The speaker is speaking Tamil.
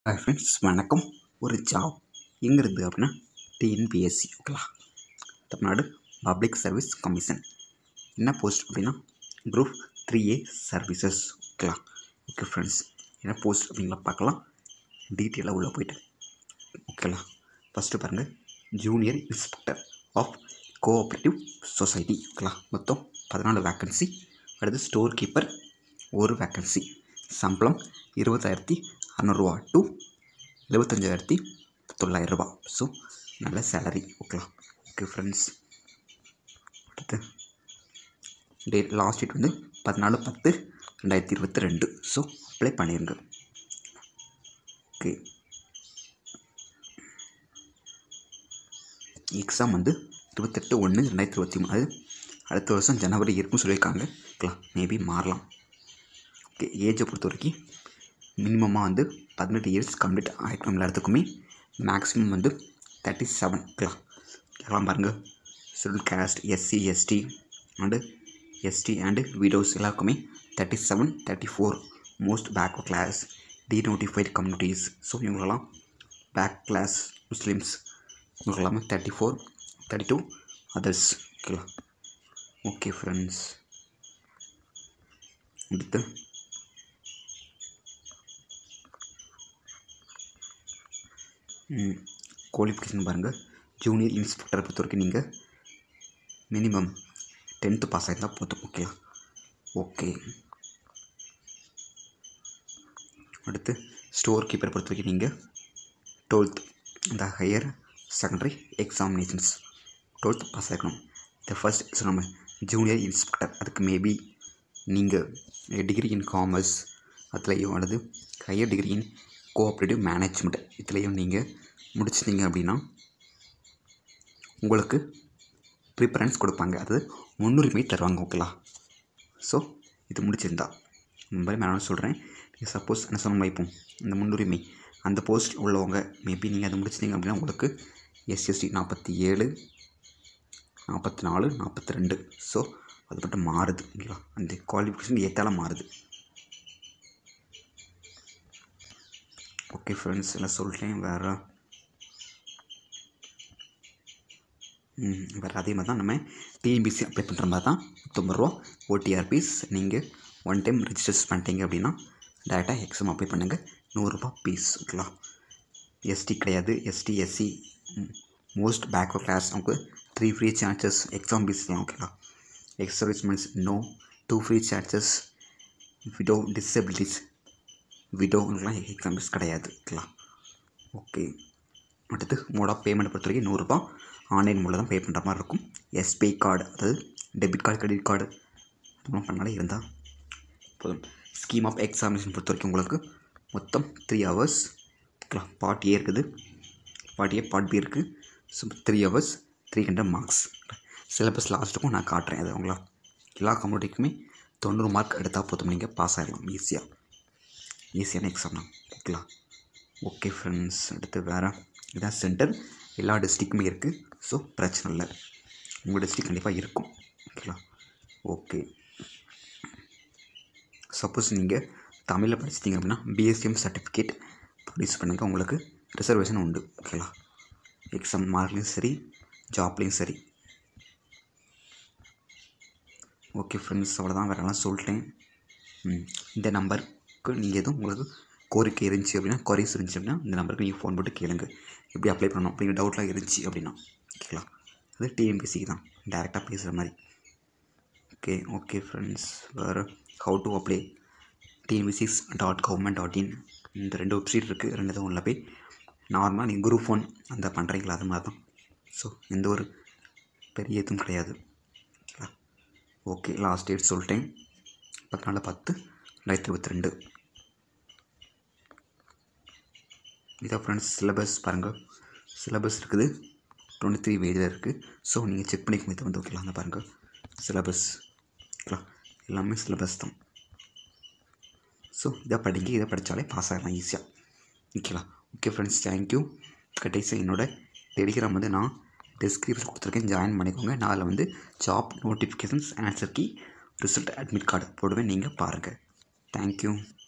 ஹாய் ஃப்ரெண்ட்ஸ் வணக்கம் ஒரு ஜாப் எங்கே இருக்குது அப்படின்னா டிஎன்பிஎஸ்சி ஓகேங்களா தமிழ்நாடு பப்ளிக் சர்வீஸ் கமிஷன் என்ன போஸ்ட் அப்படின்னா குரூப் த்ரீ ஏ சர்வீசஸ் ஓகேங்களா ஓகே ஃப்ரெண்ட்ஸ் என்ன போஸ்ட் அப்படிங்களா பார்க்கலாம் டீட்டெயிலாக உள்ளே போயிட்டு ஓகேங்களா ஃபஸ்ட்டு பாருங்கள் junior inspector of cooperative society ஓகேங்களா மொத்தம் பதினாலு வேக்கன்சி அடுத்து ஸ்டோர் கீப்பர் ஒரு வேக்கன்சி சம்பளம் இருபதாயிரத்தி அறநூறுவா டு எழுபத்தஞ்சாயிரத்தி தொள்ளாயிரரூபா ஸோ நல்ல சேலரி ஓகேங்களா ஓகே ஃப்ரெண்ட்ஸ் அடுத்து டேட் லாஸ்ட் டேட் வந்து பதினாலு பத்து ரெண்டாயிரத்தி இருபத்தி ரெண்டு ஸோ அப்ளை பண்ணிடுங்க ஓகே எக்ஸாம் வந்து இருபத்தெட்டு ஒன்று ரெண்டாயிரத்தி இருபத்தி மூணு அது அடுத்த வருஷம் ஜனவரி இருக்குன்னு சொல்லியிருக்காங்க ஓகேங்களா மேபி மாறலாம் ஓகே ஏஜை பொறுத்த வரைக்கும் மினிமமாக வந்து பதினெட்டு இயர்ஸ் கம்ப்ளீட் ஆகிருக்கும் எல்லாத்துக்குமே மேக்ஸிமம் வந்து தேர்ட்டி செவன் ஓகேங்களா எல்லாம் பாருங்கள் schedule caste SC ST and ST and widows எல்லாருக்குமே thirty seven thirty four most backward class denotified communities so இவங்களெல்லாம் பேக் கிளாஸ் முஸ்லீம்ஸ் இவங்க எல்லாமே thirty four thirty two others ஓகேங்களா ஓகே ஃப்ரெண்ட்ஸ் அடுத்து குவாலிஃபிகேஷன் பாருங்கள் ஜூனியர் இன்ஸ்பெக்டரை பொறுத்த வரைக்கும் நீங்கள் மினிமம் டென்த்து பாஸ் ஆகிருந்தால் போதும் ஓகேங்களா ஓகே அடுத்து ஸ்டோர் கீப்பரை பொறுத்த வரைக்கும் நீங்கள் டுவெல்த் இந்த higher secondary examinations twelfth pass ஆகிக்கணும் இந்த ஃபர்ஸ்ட் சொன்ன ஜூனியர் இன்ஸ்பெக்டர் அதுக்கு மேபி நீங்கள் டிகிரி இன் காமர்ஸ் அதுலேயும் அல்லது higher degree in cooperative management இதுலேயும் நீங்கள் முடிச்சிட்டிங்க அப்படின்னா உங்களுக்கு ப்ரிஃபரன்ஸ் கொடுப்பாங்க அதாவது முன்னுரிமை தருவாங்க ஓகேலா ஸோ இது முடிச்சிருந்தா இந்த மாதிரி நான் சொல்கிறேன் நீங்கள் சப்போஸ் என்ன சொன்ன வைப்போம் இந்த முன்னுரிமை அந்த போஸ்ட் உள்ளவங்க மேபி நீங்கள் அதை முடிச்சிட்டிங்க அப்படின்னா உங்களுக்கு எஸ்எஸ்டி நாற்பத்தி ஏழு நாற்பத்தி நாலு நாற்பத்தி ரெண்டு ஸோ அது மட்டும் மாறுது ஓகேங்களா அந்த குவாலிஃபிகேஷன் ஏற்றால மாறுது ஓகே ஃப்ரெண்ட்ஸ் எல்லாம் சொல்லிட்டேன் வேறு வேறு அதே மாதிரி தான் நம்ம டிஎன்பிசி அப்ளை பண்ணுற மாதிரி தான் நூற்றம்பது ரூபா ஓடிஆர்பிஸ் நீங்கள் ஒன் டைம் ரிஜிஸ்டர்ஸ் பண்ணிட்டீங்க அப்படின்னா டேரெக்டாக எக்ஸாம் அப்ளை பண்ணுங்கள் நூறுரூபா பீஸ் ஓகேங்களா எஸ்டி கிடையாது ST SC most backward class அவங்க த்ரீ ஃப்ரீ சார்ஜஸ் எக்ஸாம் பீஸ்லாம் ஓகேங்களா ex servicemen no two free charges widow disabilities விடோங்கெலாம் எக்ஸாம் பீஸ் கிடையாது ஓகேங்களா ஓகே அடுத்து மோட் ஆஃப் பேமெண்ட் பொறுத்த வரைக்கும் நூறுரூபா ஆன்லைன் மூலம் தான் பே பண்ணுற மாதிரி இருக்கும் எஸ்பிஐ கார்டு அதாவது டெபிட் கார்டு கிரெடிட் கார்டு அதெல்லாம் பண்ணாலே இருந்தால் போதும் ஸ்கீம் ஆஃப் எக்ஸாமினேஷன் பொறுத்த வரைக்கும் உங்களுக்கு மொத்தம் த்ரீ ஹவர்ஸ் பார்ட் ஏ இருக்குது பார்ட் ஏ பார்ட் பி இருக்குது so three hours three hundred marks syllabus லாஸ்ட்டுக்கும் நான் காட்டுறேன் அது அவங்களா எல்லா கம்யூனிட்டிக்குமே தொண்ணூறு மார்க் எடுத்தால் போதும் நீங்கள் பாஸ் ஆகிடலாம் ஈஸியாக ஈஸியான எக்ஸாம் தான் ஓகேங்களா ஓகே ஃப்ரெண்ட்ஸ் அடுத்து வேறு இதான் சென்டர் எல்லா டிஸ்ட்ரிக்குமே இருக்குது ஸோ பிரச்சனை இல்லை உங்கள் டிஸ்ட்ரிக் கண்டிப்பாக இருக்கும் ஓகேங்களா ஓகே சப்போஸ் நீங்கள் தமிழில் படிச்சிட்டிங்க அப்படின்னா பிஎஸ்சிஎம் சர்டிஃபிகேட் ப்ரொடியூஸ் பண்ணுங்கள் உங்களுக்கு ரிசர்வேஷன் உண்டு ஓகேங்களா எக்ஸாம் மார்க்லேயும் சரி ஜாப்லேயும் சரி ஓகே ஃப்ரெண்ட்ஸ் அவ்வளோதான் வேறெல்லாம் சொல்லிட்டேன் இந்த நம்பருக்கு நீங்கள் எதுவும் உங்களுக்கு கோரிக்கை இருந்துச்சு அப்படின்னா கொரிஸ் இருந்துச்சு அப்படின்னா இந்த நம்பருக்கு நீங்கள் ஃபோன் போட்டு கேளுங்க எப்படி அப்ளை பண்ணணும் அப்படிங்கிற டவுட்லாம் இருந்துச்சு அப்படின்னா ஓகேங்களா அது டிஎம்பிசிக்கு தான் டேரெக்டாக பேசுகிற மாதிரி ஓகே ஓகே ஃப்ரெண்ட்ஸ் வேறு how to apply TNPSC dot government dot in இந்த ரெண்டு வெப்சைட் இருக்குது ரெண்டு தான் உள்ள போய் நார்மலாக நீங்கள் குரூப் ஒன் அந்த பண்ணுறீங்களா அது மாதிரி தான் ஸோ எந்த ஒரு பெரிய இதுவும் கிடையாது ஓகேங்களா ஓகே லாஸ்ட் டேட் சொல்லிட்டேன் பதினாலு பத்து ரெண்டாயிரத்தி இருபத்தி ரெண்டு இதான் ஃப்ரெண்ட்ஸ் சிலபஸ் பாருங்கள் சிலபஸ் இருக்குது டுவெண்ட்டி த்ரீ பேஜில் இருக்குது ஸோ நீங்கள் செக் பண்ணிக்க இதை வந்து ஓகேலாம் பாருங்கள் சிலபஸ் ஓகேங்களா எல்லாமே சிலபஸ் தான் ஸோ இதை படிங்க இதை படித்தாலே பாஸ் ஆகலாம் ஈஸியாக ஓகேங்களா ஓகே ஃப்ரெண்ட்ஸ் தேங்க்யூ கடைசியாக என்னோட டெலிகிராம் வந்து நான் டிஸ்கிரிப்ஷன் கொடுத்துருக்கேன் ஜாயின் பண்ணிக்கோங்க நான் அதில் வந்து job notifications answer key result admit card போடுவேன் நீங்கள் பாருங்கள் தேங்க்யூ